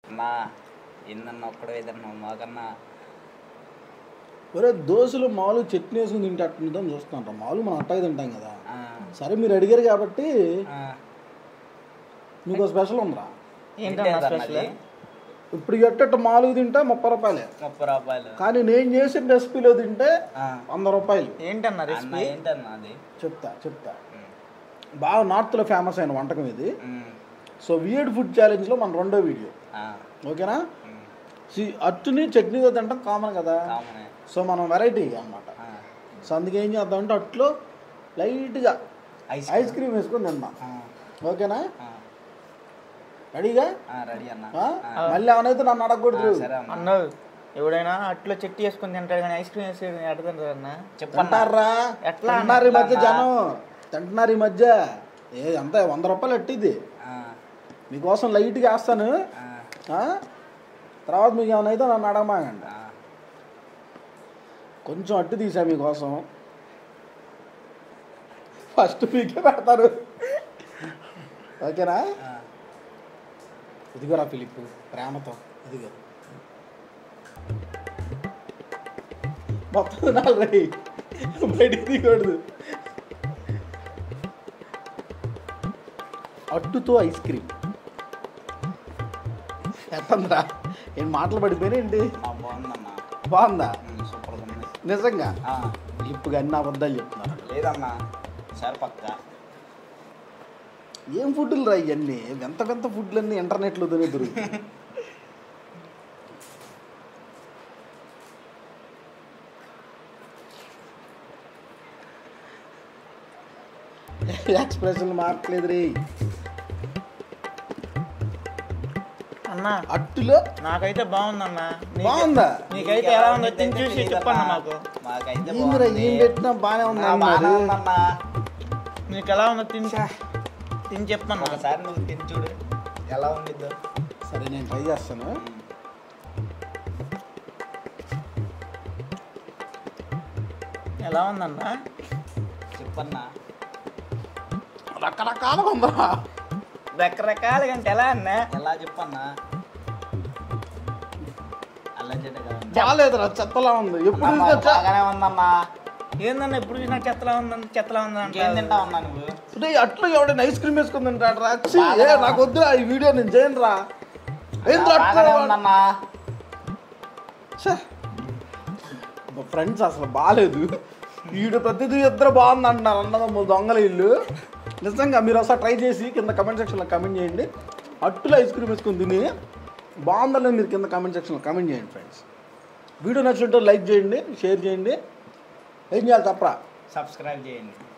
అన్నా ఏందన్నా ఒక్కడే ఏదన్నా మాకన్నా ఒరే దోశలు మామూలు చట్నీ వేసుకుని తింటే అట్టుందని చూస్తుంటాం మామూలు మనం అట్టగా తింటాం కదా ఆ, సరే మీరు అడిగారు కాబట్టి ఆ. మీకు స్పెషల్ ఉందిరా ఏంటన్నా ఏంటి స్పెషల్ అన్నది? ఇప్పుడు ఎట్టట్టు మామూలుగా తింటే ముప్పై రూపాయలే ముప్పై రూపాయలు కానీ నేను చేసిన రెసిపీలో తింటే ఆ. వంద రూపాయలు ఏంటన్నా అన్న రెసిపీ ఏంటన్నా అది చెప్తా చెప్తా ఉమ్, బాగా నార్త్లో ఫేమస్ అయిన వంటకం ఇది ఉమ్, సో వియర్డ్ ఫుడ్ ఛాలెంజ్లో మన రెండో వీడియో ఆ, ఓకేనా ఉమ్, సి అట్టుని చట్నీతో తింటాం కామన్ కదా కామనే సో మనం వెరైటీ అన్నమాట ఆ, సో అందుకే ఏం చేద్దామంటే అట్లో లైట్గా ఐస్ ఐస్ క్రీమ్ వేసుకొని తిందాం ఆ, ఓకేనా ఆ, రెడీగా ఆ, రెడీ అన్న ఆ? ఆ, మళ్ళీ ఏమైనా నన్ను అడగకూడదు సరే అన్న అన్నావు ఎవడైనా అట్లా చెట్టు వేసుకొని తింటాడు కానీ ఐస్ క్రీమ్ వేసి ఎడతాడు అన్న చెప్పన్నా తింటారా ఎట్లా తింటున్నారు ఈ మధ్య ఎట్లా జనం తింటున్నారు ఈ మధ్య ఏ ఎంత వంద రూపాయలు అట్టిది ఆ, మీకోసం లైట్గా వేస్తాను ఆ, ఆ? తర్వాత మీకు ఏమైనా అయితే నన్ను అడగమాగండి ఆ, కొంచెం అట్టు తీసా మీకోసం ఫస్ట్ మీకే పెడతారు ఓకేనా ఆ. ఇదిగోరా ఫిలిప్ ప్రేమతో ఇదిగో మొత్తం తినాలి రై బయటికి దిగకూడదు అట్టుతో ఐస్ క్రీమ్ ఎత్తందిరా ఏం మాటలు పడిపోయినా ఏంటి ఆ, బాగుందన్నా బాగుందా ఉమ్, సూపర్గా ఉంది నిజంగా ఆ, ఇప్పుడు అన్ని అబద్ధాలు చెప్తున్నారు లేదన్నా సరే పక్క ఏం ఫుడ్లు రా ఇవన్నీ వింత వింత ఫుడ్లు అన్నీ ఇంటర్నెట్లోనే దొరుకుతాయి ఎక్స్ప్రెషన్ మార్చలేదు రే అన్న అట్టులో నాకైతే బాగుందన్న నీకు- బాగుందా నీకైతే ఎలా ఉందో తిని చూసి చెప్పన్న మాకు మాకైతే ఏందిరా బాగుంది. ఏం పెట్టినా బాగానే ఉంది ఆ, బాగానే అన్నారు. ఉందన్నా నీకు ఎలా ఉందో తిని తిని చెప్పన్న ఒకసారి నువ్వు తిని చూడు ఎలా ఉండిద్దో సరే నేను ట్రై చేస్తాను ఎలా ఉందన్న చెప్పన్నా రకరకాలుగా ఉందా రకరకాలుగా అంటే ఎలా అన్న ఎలా చెప్పన్నా అలా చెడ్డ కదా బాగాలేదురా చెత్తలా ఉంది ఎప్పుడు అన్నా, మాకు తీసుకొచ్చా బాగానే ఉందన్నా ఏందన్న ఇప్పుడు చూసినా చెత్తలా ఉందని చెత్తలా ఉందని ఇంకేం తింటావు అన్నా నువ్వు రే అట్లా ఎవడైనా ఐస్ క్రీమ్ వేసుకుని తింటాడు రా ఛీ, బాగానే ఏ ఉంది. నాకు వద్దురా ఈ వీడియో నేను చేయను రా ఏంద్రా బాగానే ఉందన్నా ఫ్రెండ్స్ అసలు బాగాలేదు వీడు ప్రతిదీ ఇద్దరు బాగుంది అంటున్నారు అన్నదమ్ములు దొంగల ఇల్లు నిజంగా మీరు ఒకసారి ట్రై చేసి కింద కమెంట్ సెక్షన్లో కమెంట్ చేయండి అట్టులో ఐస్ క్రీమ్ వేసుకుని తిని బాగుందని మీరు కింద కమెంట్ సెక్షన్లో కమెంట్ చేయండి ఫ్రెండ్స్ వీడియో నచ్చినట్టు లైక్ చేయండి షేర్ చేయండి ఏం చేయాలి తప్పరా సబ్స్క్రైబ్ చేయండి